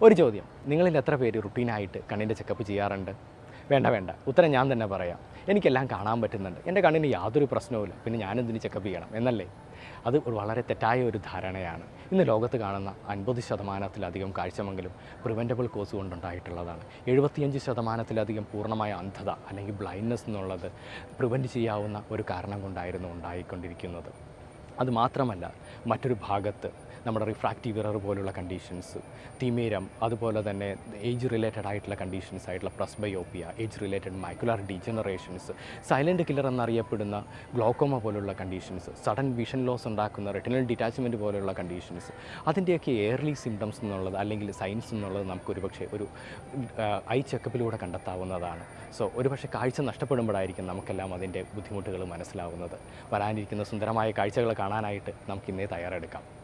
ഒരു ചോദ്യം നിങ്ങളിൽ എത്ര പേര് റുട്ടീനായിട്ട് കണ്ണിൻ്റെ ചെക്കപ്പ് ചെയ്യാറുണ്ട് വേണ്ട വേണ്ട ഉത്തരം ഞാൻ തന്നെ പറയാം എനിക്കെല്ലാം കാണാൻ പറ്റുന്നുണ്ട് എൻ്റെ കണ്ണിന് യാതൊരു പ്രശ്നവുമില്ല പിന്നെ ഞാനെന്തിന് ചെക്കപ്പ് ചെയ്യണം എന്നല്ലേ അത് ഒരു വളരെ തെറ്റായ ഒരു ധാരണയാണ് ഇന്ന് ലോകത്ത് കാണുന്ന അൻപത് ശതമാനത്തിലധികം കാഴ്ചമംഗലും പ്രിവെൻറ്റബിൾ കോസ് കൊണ്ടുണ്ടായിട്ടുള്ളതാണ് എഴുപത്തിയഞ്ച് ശതമാനത്തിലധികം പൂർണ്ണമായ അന്ധത അല്ലെങ്കിൽ ബ്ലൈൻഡ്നെസ് എന്നുള്ളത് പ്രിവെൻറ്റ് ചെയ്യാവുന്ന ഒരു കാരണം കൊണ്ടായിരുന്നു ഉണ്ടായിക്കൊണ്ടിരിക്കുന്നത് അത് മാത്രമല്ല മറ്റൊരു ഭാഗത്ത് നമ്മുടെ റിഫ്രാക്റ്റീവ് ഇറർ പോലുള്ള കണ്ടീഷൻസ് തിമിരം അതുപോലെ തന്നെ ഏജ് റിലേറ്റഡ് ആയിട്ടുള്ള കണ്ടീഷൻസ് ആയിട്ടുള്ള presbyopia age related macular degenerations silent killer എന്നറിയപ്പെടുന്ന ഗ്ലോക്കോമ പോലുള്ള കണ്ടീഷൻസ് സഡൻ വിഷൻ ലോസ് ഉണ്ടാക്കുന്ന റെറ്റിനൽ ഡിറ്റാച്ച്മെൻറ്റ് പോലുള്ള കണ്ടീഷൻസ് അതിൻ്റെയൊക്കെ എയർലി സിംറ്റംസ് എന്നുള്ളത് അല്ലെങ്കിൽ സയൻസ് എന്നുള്ളത് നമുക്ക് ഒരുപക്ഷെ ഒരു ഐ ചെക്കപ്പിലൂടെ കണ്ടെത്താവുന്നതാണ് സോ ഒരുപക്ഷെ കാഴ്ച നഷ്ടപ്പെടുമ്പോഴായിരിക്കും നമുക്കെല്ലാം അതിൻ്റെ ബുദ്ധിമുട്ടുകൾ മനസ്സിലാവുന്നത് വരാനിരിക്കുന്ന സുന്ദരമായ കാഴ്ചകൾ കാണാനായിട്ട് നമുക്ക് ഇന്നേ തയ്യാറെടുക്കാം